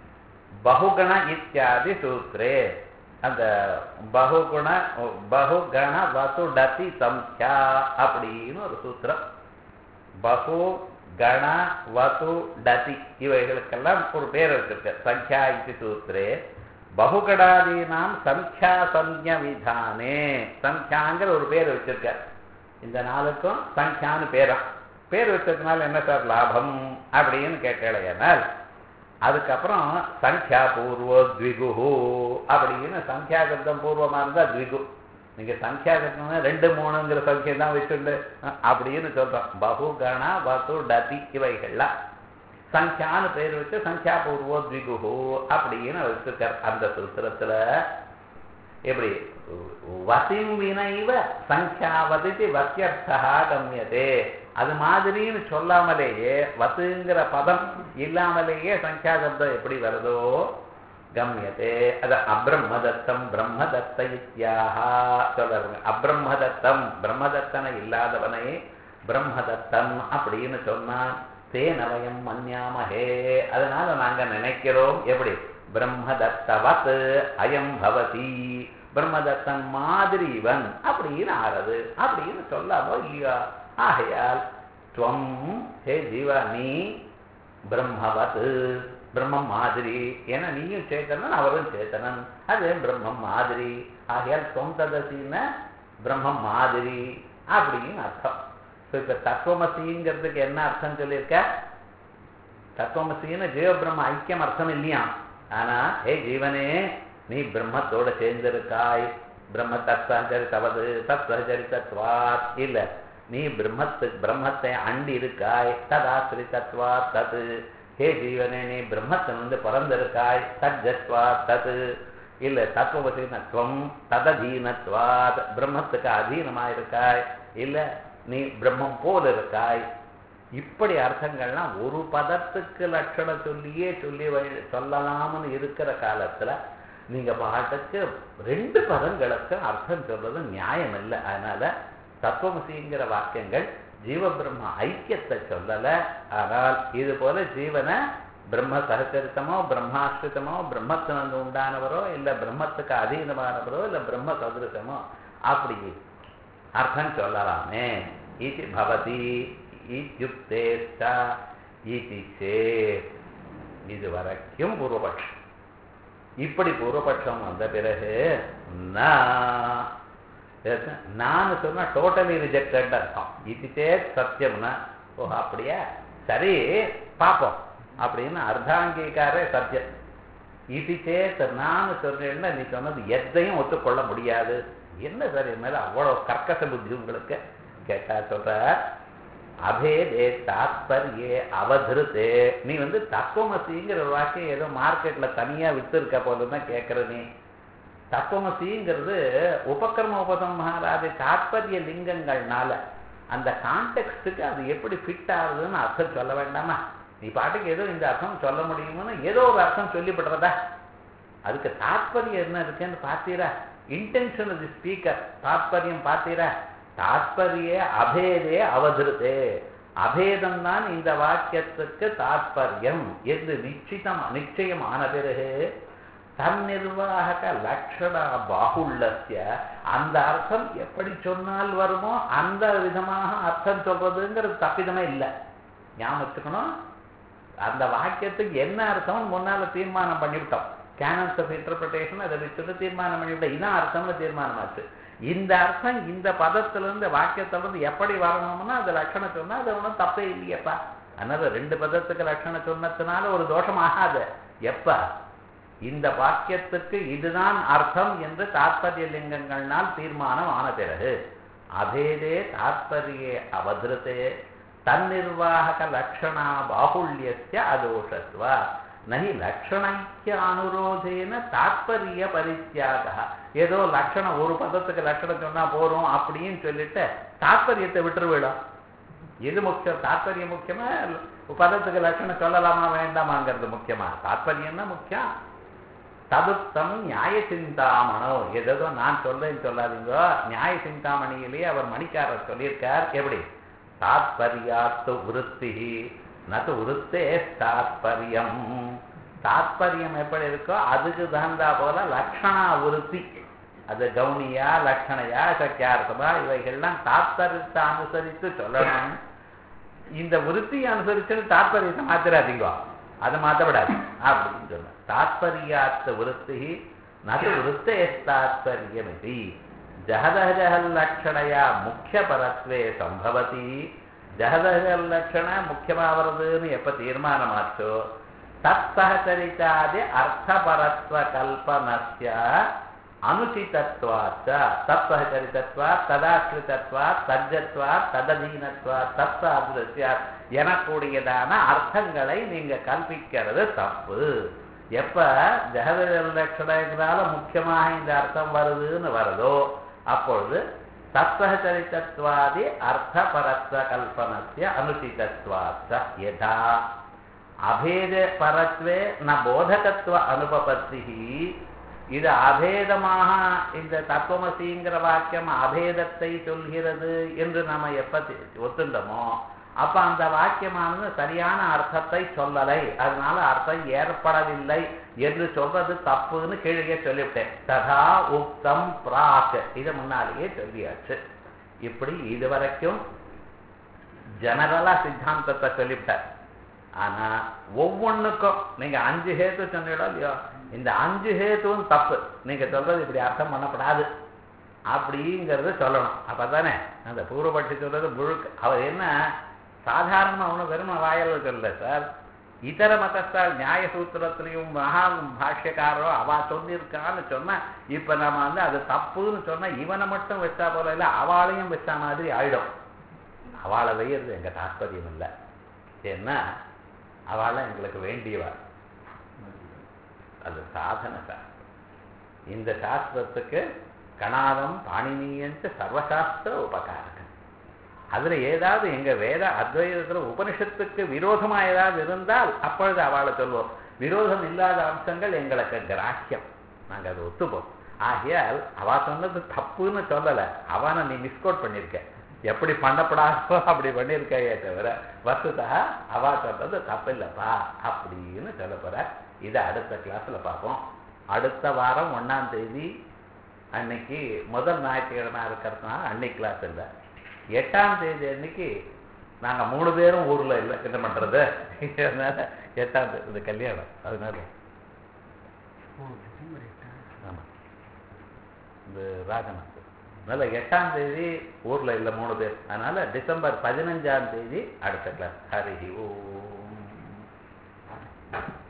பகுகண இத்தியாதி சூத்ரே அந்த பகுகுண பகுகண வசுடதி சம்யா அப்படின்னு ஒரு சூத்திரம் பகு கண வது டதி இவைகளுக்கெல்லாம் ஒரு பேர் வச்சிருக்க சங்கியா இது சூத்திரே பகுகடாதீனாம் சங்கியா சஞ்ஞ விதானே சங்கியாங்கிற ஒரு பேர் வச்சிருக்க இந்த நாளுக்கும் சங்கியான்னு பேரா பேர் வச்சதுனால என்ன சார் லாபம் அப்படின்னு கேட்கலையானால் அதுக்கப்புறம் சங்கியா பூர்வோ த்விகு அப்படின்னு சங்கியா சப்தம் பூர்வமா இருந்தா த்விகு நீங்க சங்கியா கட்டணும்னா ரெண்டு மூணுங்கிற சங்கியம் தான் வச்சுண்டு அஹ், அப்படின்னு சொல்றோம் பகு கண வசு டதி இவைகள்லாம் சங்கியான்னு பேர் வச்சு சங்கியா பூர்வோ த்விகு அப்படின்னு வச்சிருக்கார் அந்த சூத்திரத்துல எப்படி வசிம் வினைவ சங்கியாவதிக்கு வசியர்த்தா கம்யதே அது மாதிரின்னு சொல்லாமலேயே வசுங்கிற பதம் இல்லாமலேயே சங்கியா சப்தம் எப்படி வருதோ கம்யதே அது அப்ரம்மதத்தம் பிரம்மதத்த இத்தியாகா சொல்றாங்க அப்ரம்மதத்தம் பிரம்மதத்தனை இல்லாதவனை பிரம்மதத்தம் அப்படின்னு சொன்னான் தேனவயம் மன்யாமஹே அதனால நாங்க நினைக்கிறோம் எப்படி பிரம்மதத்தவத் அயம் பவதி பிரம்மதத்தன் மாதிரி இவன் அப்படின்னு ஆறது அப்படின்னு சொல்லாமோ இல்லையா ஆகையால் துவம் ஹே ஜீவா நீ பிரம்மவத் பிரம்மம் மாதிரி ஏன்னா நீயும் சேத்தனன் அவரும் சேத்தனன் அது பிரம்மம் மாதிரி ஆகையால் சொந்ததசின்னா பிரம்மம் மாதிரி அப்படின்னு அர்த்தம் இப்போ இப்போ தத்துவமசிங்கிறதுக்கு என்ன அர்த்தம் சொல்லியிருக்க தத்துவமசின்னு ஜீவபிரம்ம ஐக்கியம் அர்த்தம் இல்லையா ஆனா ஹே ஜீவனே நீ பிரம்மத்தோட சேர்ந்திருக்காய் பிரம்ம தத்சஞ்சரித்தவது தத்சஞ்சரித்தத்வாத் இல்ல நீ பிரம்மத்து பிரம்மத்தை அண்டி இருக்காய் ததாசிரித்தத்வா தது ஹே ஜீவனே நீ பிரம்மத்திலிருந்து பிறந்திருக்காய் தஜத்வா தது இல்ல தத்துவசீனத்துவம் தததீனத்வாத் பிரம்மத்துக்கு அதீனமா இருக்காய் இல்ல நீ பிரம்மம் போல இருக்காய் இப்படி அர்த்தங்கள்லாம் ஒரு பதத்துக்கு லட்சணம் சொல்லியே சொல்லி வை- சொல்லலாம்னு இருக்கிற காலத்துல நீங்க பாட்டுக்கு ரெண்டு பதங்களுக்கு அர்த்தம் சொல்றது நியாயம் இல்லை அதனால தத்துவமசிங்கிற வாக்கியங்கள் ஜீவ பிரம்ம ஐக்கியத்தை சொல்லல ஆனால் இது போல ஜீவனை பிரம்ம சகச்சரித்தமோ பிரம்மாஸ்ரிதமோ பிரம்மத்திலிருந்து உண்டானவரோ இல்ல பிரம்மத்துக்கு அதீனமானவரோ இல்ல பிரம்ம சதுரசமோ அப்படி அர்த்தம் சொல்லலாமே இது பவதி இத்யுக்தேஷ்ட இது சேத் இது வரைக்கும் பூர்வபட்சம் இப்படி பூர்வபட்சம் வந்த பிறகு நான் நான் சொன்னா டோட்டலி ரிஜெக்டட் அர்த்தம் இது சேத் சத்தியம்னா ஓ அப்படியா சரி பார்ப்போம் அப்படின்னு அர்த்தாங்கீகாரே சத்தியம் இது சேத் நான் சொல்றேன்னா நீ சொன்னது எதையும் ஒத்துக்கொள்ள முடியாது என்ன சார் என் மேல அவ்வளவு கர்க்கச புத்தி உங்களுக்கு கேட்டா சொல்ற அபேதே தாத்பர்யே அவதிருத்தே நீ வந்து தத்துவமசிங்கிற ஒரு வாக்கியம் ஏதோ மார்க்கெட்ல தனியா வித்திருக்க போல தான் கேட்கற நீ தத்துவமசிங்கிறது உபக்கிரம உபசம்ஹாராதி தாத்பரிய லிங்கங்கள்னால அந்த கான்டெக்ட்டுக்கு அது எப்படி ஃபிட் ஆகுதுன்னு அர்த்தம் சொல்ல வேண்டாமா நீ பாட்டுக்கு ஏதோ இந்த அர்த்தம் சொல்ல முடியும்னு ஏதோ ஒரு அர்த்தம் சொல்லிவிடுறதா அதுக்கு தாத்பரியம் என்ன இருக்குன்னு பார்த்தீரா இன்டென்ஷன் தி ஸ்பீக்கர் தாத்பரியம் பார்த்தீரா தாத்பரிய அபேதே அவதிருத்தே அபேதம் தான் இந்த வாக்கியத்துக்கு தாத்பரியம் என்று நிச்சிதம் நிச்சயம் ஆன பிறகு தன்னிர்வாக லட்சண பாகுள்ளத்திய அந்த அர்த்தம் எப்படி சொன்னால் வருமோ அந்த விதமாக அர்த்தம் சொல்றதுங்கிறது தப்பிதமே இல்லை ஞாபகம் வச்சுக்கணும் அந்த வாக்கியத்துக்கு என்ன அர்த்தம்னு முன்னால தீர்மானம் பண்ணிவிட்டோம் கேனன்ஸ் ஆஃப் இன்டர்பிரிட்டேஷன் அதை வச்சுட்டு தீர்மானம் பண்ணிவிட்டோம் இதான் அர்த்தம்னு தீர்மானமாச்சு இந்த அர்த்தம் இந்த பதத்திலிருந்து வாக்கியத்திலிருந்து எப்படி வரணும்னா அது லட்சணம் சொன்னா அது ஒன்றும் தப்பே இல்லையப்பா அதனால ரெண்டு பதத்துக்கு லட்சணம் சொன்னதுனால ஒரு தோஷம் ஆகாது எப்ப இந்த வாக்கியத்துக்கு இதுதான் அர்த்தம் என்று தாத்பரிய லிங்கங்கள்னால் தீர்மானம் ஆன பிறகு அபேதே தாத்பரியே அவதிருத்தே தன்னிர்வாகக லட்சணா பாகுல்யஸ்ய அதோஷத்வ நகி லட்சணைக்கிய அனுரோதேன தாத்பரிய பரித்தியாக ஏதோ லட்சணம் ஒரு பதத்துக்கு லட்சணம் சொன்னா போறோம் அப்படின்னு சொல்லிட்டு தாத்பரியத்தை விட்டுருவிடும் எது முக்கியம் தாத்பரியம் முக்கியமா பதத்துக்கு லட்சணம் சொல்லலாமா வேண்டாமாங்கிறது முக்கியமா தாத்பரியம் தான் முக்கியம் ததுத்தம் நியாய சிந்தாமணோ ஏதோ நான் சொல்றேன்னு சொல்லாதீங்க நியாய சிந்தாமணியிலேயே அவர் மணிக்காரர் சொல்லியிருக்கார் எப்படி தாத்பரியாத்து விருத்தி நது விருத்தே தாத்பரியம் தாத்பரியம் எப்படி இருக்கோ அதுக்கு தகுந்தா போல லக்ஷணா விருத்தி அது கவுனியா லக்ஷணையா சக்கியார்த்தமா இவைகள்லாம் தாத்பரியத்தை அனுசரித்து சொல்லணும் இந்த விருத்தியை அனுசரிச்சு தாத்பரியத்தை மாத்திராதீங்க அதை மாற்றப்படாது அப்படின்னு சொன்ன தாத்பரியாத்த விருத்தி நது விருத்தே தாத்பரியம் இது ஜகதஜகல்லட்சணையா முக்கிய பரத்வே சம்பவதி ஜகதஜகல்லட்சண முக்கியமா வருதுன்னு எப்ப தீர்மானமாச்சோ தத்சகச்சரித்தாதி அர்த்தபரத்வ கல்பனஸ்ய அனுசிதத்வாச்ச தத்சகச்சரித்தத்வா ததாஸ்ரிதத்வா தஜத்வா தததீனத்வா தத்தாதிருஷ்யா எனக்கூடியதான அர்த்தங்களை நீங்க கல்பிக்கிறது தப்பு எப்ப ஜெகதலட்சணங்கிறால முக்கியமாக இந்த அர்த்தம் வருதுன்னு வருதோ அப்பொழுது தத்சகச்சரித்தத்வாதி அர்த்தபரத்வ கல்பனஸ்ய அனுசிதத்வாச்ச யதா அபேத பரத்வே ந போதகத்துவ அனுபபத்தி இது அபேதமாக இந்த தத்துவமசிங்கிற வாக்கியம் அபேதத்தை சொல்கிறது என்று நாம எப்ப தி- ஒத்துண்டோமோ அப்ப அந்த வாக்கியமானது சரியான அர்த்தத்தை சொல்லலை அதனால அர்த்தம் ஏற்படவில்லை என்று சொல்றது தப்புன்னு கீழே சொல்லிவிட்டேன் ததா உக்தம் பிராக் இதை முன்னாலேயே சொல்லியாச்சு இப்படி இதுவரைக்கும் ஜெனரலா சித்தாந்தத்தை சொல்லிவிட்டார் ஆனா ஒவ்வொன்றுக்கும் நீங்க அஞ்சு ஹேத்து சொன்னீங்களோ இல்லையோ இந்த அஞ்சு ஹேத்துவும் தப்பு நீங்க சொல்றது இப்படி அர்த்தம் பண்ணப்படாது அப்படிங்கிறத சொல்லணும் அப்பதானே அந்த பூர்வபட்சி சொல்றது முழுக்க அவர் என்ன சாதாரணமா ஒன்றும் வெறும் வாயல் சொல்லல சார் இதர மதஸ்தால் நியாய சூத்திரத்திலையும் மகா பாஷ்யக்காரோ அவ சொல்லியிருக்கான்னு சொன்னா இப்ப நம்ம வந்து அது தப்புன்னு சொன்னா இவனை மட்டும் வச்சா போல இல்லை அவளையும் வச்சா மாதிரி ஆயிடும் அவளை வையிறது எங்க தாற்பயம் இல்லை ஏன்னா அவளை எங்களுக்கு வேண்டியவா அது சாதன சாஸ்திரம் இந்த சாஸ்திரத்துக்கு கணாதம் பாணினியஞ்ச சர்வசாஸ்திர உபகாரகம் அதுல ஏதாவது எங்க வேத அத்வைதத்துல உபனிஷத்துக்கு விரோதமா ஏதாவது இருந்தால் அப்பொழுது அவளை சொல்லுவோம் விரோதம் இல்லாத அம்சங்கள் எங்களுக்கு கிராக்கியம் நாங்க அதை ஒத்துப்போம் ஆகையால் அவ சொன்னது தப்புன்னு சொல்லல அவனை நீ மிஸ்கோட் பண்ணிருக்க எப்படி பண்ணப்படாதோ அப்படி பண்ணியிருக்கையே தவிர வசுதா அவ சொல்றது தப்பு இல்லப்பா அப்படின்னு சொல்ல போற இதை அடுத்த கிளாஸ்ல பார்ப்போம் அடுத்த வாரம் ஒண்ணாம் தேதி அன்னைக்கு முதல் ஞாயிற்றுக்கிழமை இருக்கிறதுனால அன்னைக்கு கிளாஸ் இல்லை எட்டாம் தேதி அன்னைக்கு நாங்க மூணு பேரும் ஊர்ல இல்லை என்ன பண்றது அதனால எட்டாம் தேதி இந்த கல்யாணம் அதனால ஆமா இந்த ராஜநாத் அதனால எட்டாம் தேதி ஊர்ல இல்லை மூணு பேர் அதனால டிசம்பர் பதினஞ்சாம் தேதி அடுத்த கிளாஸ் ஹரி ஓம்